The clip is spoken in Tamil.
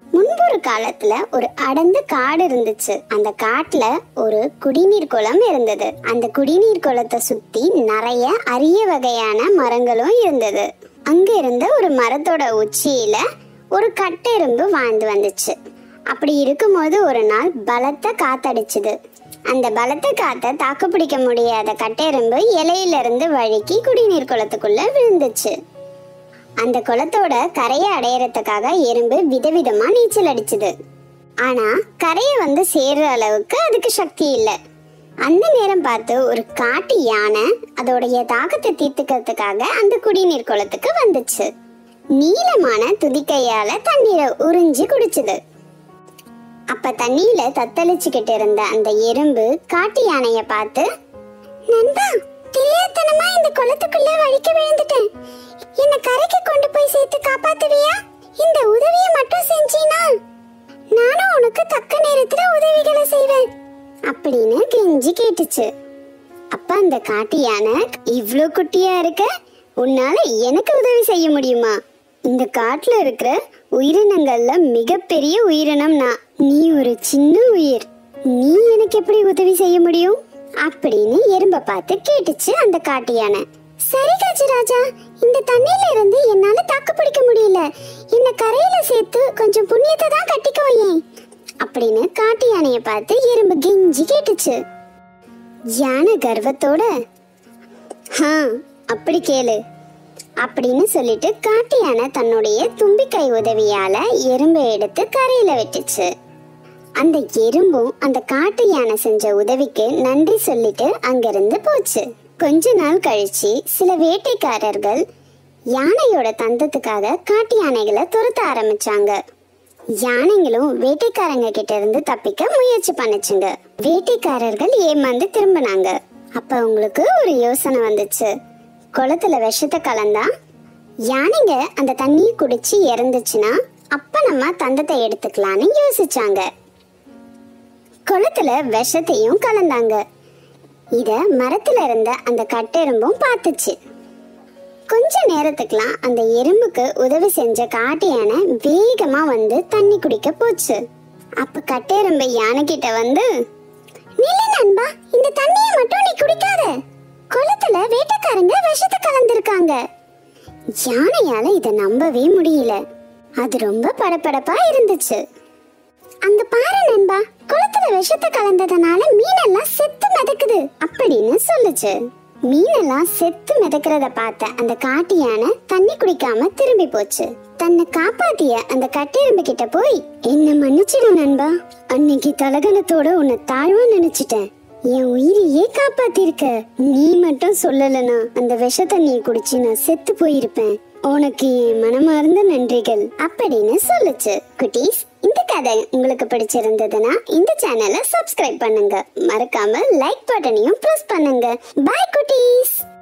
முன்பொரு காலத்துல ஒரு அடர்ந்த காடு இருந்துச்சு அந்த காட்டுல ஒரு குடிநீர் குளம் இருந்தது அந்த குடிநீர் குளத்தை சுத்தி நிறைய அரிய வகையான மரங்களும் இருந்தது அங்க இருந்த ஒரு மரத்தோட உச்சியில ஒரு கட்டெரும்பு வாழ்ந்து வந்துச்சு அப்படி இருக்கும்போது ஒரு நாள் பலத்த காத்தடிச்சுது அந்த பலத்த காத்தை தாக்கு பிடிக்க முடியாத கட்டெரும்பு இலையில இருந்து வழுக்கி குடிநீர் குளத்துக்குள்ள விழுந்துச்சு அந்த குளத்தோட கரையை அடையறதுக்காக எறும்பு விதவிதமா நீச்சல் அடிச்சுது ஆனா கரையை வந்து சேர்ற அளவுக்கு அதுக்கு சக்தி இல்லை அந்த நேரம் பார்த்து ஒரு காட்டு யானை அதோடைய தாகத்தை தீர்த்துக்கிறதுக்காக அந்த குடிநீர் குளத்துக்கு வந்துச்சு நீளமான துதிக்கையால தண்ணீரை உறிஞ்சி குடிச்சுது அப்ப தண்ணியில தத்தளிச்சுக்கிட்டு இருந்த அந்த எறும்பு காட்டு யானைய பார்த்து நண்பா தெரியாதனமா இந்த குளத்துக்குள்ள வழிக்கு விழுந்துட்டேன் என்ன கரைக்கு கொண்டு போய் சேர்த்து காப்பாத்துவியா இந்த உதவியை மட்டும் செஞ்சீனா நானும் உனக்கு தக்க நேரத்துல உதவிகளை செய்வேன் அப்படின்னு கெஞ்சி கேட்டுச்சு அப்ப அந்த காட்டு யானை இவ்ளோ குட்டியா இருக்க உன்னால எனக்கு உதவி செய்ய முடியுமா இந்த காட்டுல இருக்கிற உயிரினங்கள்ல மிகப்பெரிய உயிரினம் நான் நீ ஒரு சின்ன உயிர் நீ எனக்கு எப்படி உதவி செய்ய முடியும் அப்படின்னு எறும்ப பார்த்து கேட்டுச்சு அந்த காட்டு யானை சரி கஜராஜா இந்த தண்ணியில இருந்து என்னால தாக்கு பிடிக்க முடியல என்ன கரையில சேர்த்து கொஞ்சம் புண்ணியத்தை தான் கட்டிக்கோயே அப்படின்னு காட்டு யானைய பார்த்து எறும்பு கெஞ்சி கேட்டுச்சு யானை கர்வத்தோட ஹா அப்படி கேளு அப்படின்னு சொல்லிட்டு காட்டு யானை தன்னுடைய தும்பிக்கை உதவியால எறும்பை எடுத்து கரையில விட்டுச்சு அந்த எறும்பும் அந்த காட்டு யானை செஞ்ச உதவிக்கு நன்றி சொல்லிட்டு அங்கிருந்து போச்சு கொஞ்ச நாள் கழிச்சு சில வேட்டைக்காரர்கள் யானையோட தந்தத்துக்காக காட்டு யானைகளை துரத்த ஆரம்பிச்சாங்க யானைங்களும் வேட்டைக்காரங்க கிட்ட இருந்து தப்பிக்க முயற்சி பண்ணுச்சுங்க வேட்டைக்காரர்கள் ஏமாந்து திரும்பினாங்க அப்ப அவங்களுக்கு ஒரு யோசனை வந்துச்சு குளத்துல விஷத்தை கலந்தா யானைங்க அந்த தண்ணியை குடிச்சு இறந்துச்சுன்னா அப்ப நம்ம தந்தத்தை எடுத்துக்கலாம்னு யோசிச்சாங்க குளத்துல விஷத்தையும் கலந்தாங்க இத மரத்துல இருந்த அந்த கட்டெரும்பும் பார்த்துச்சு கொஞ்ச நேரத்துக்குலாம் அந்த எறும்புக்கு உதவி செஞ்ச காட்டு யானை வேகமா வந்து தண்ணி குடிக்க போச்சு அப்ப கட்டெரும்பு யானை கிட்ட வந்து நில்லு நண்பா இந்த தண்ணியை மட்டும் நீ குடிக்காத குளத்துல வேட்டைக்காரங்க விஷத்தை கலந்திருக்காங்க யானையால இத நம்பவே முடியல அது ரொம்ப படபடப்பா இருந்துச்சு அங்க பாரு நண்பா குளத்துல விஷத்தை கலந்ததுனால மீனெல்லாம் செத்து மிதக்குது அப்படின்னு சொல்லுச்சு மீனெல்லாம் செத்து மிதக்கிறத பார்த்த அந்த காட்டு யானை தண்ணி குடிக்காம திரும்பி போச்சு தன்னை காப்பாத்திய அந்த கட்டெரும்பு கிட்ட போய் என்ன மன்னிச்சிடு நண்பா அன்னைக்கு தலகணத்தோட உன்னை தாழ்வா நினைச்சிட்டேன் என் உயிரையே காப்பாத்திருக்க நீ மட்டும் சொல்லலனா அந்த விஷ தண்ணியை குடிச்சு நான் செத்து போயிருப்பேன் உனக்கு என் மனமார்ந்த நன்றிகள் அப்படின்னு சொல்லுச்சு குட்டீஸ் இந்த கதை உங்களுக்கு பிடிச்சிருந்ததுன்னா இந்த சேனலை சப்ஸ்கிரைப் பண்ணுங்க மறக்காம லைக் பட்டனையும் பிரஸ் பண்ணுங்க பாய் குட்டீஸ்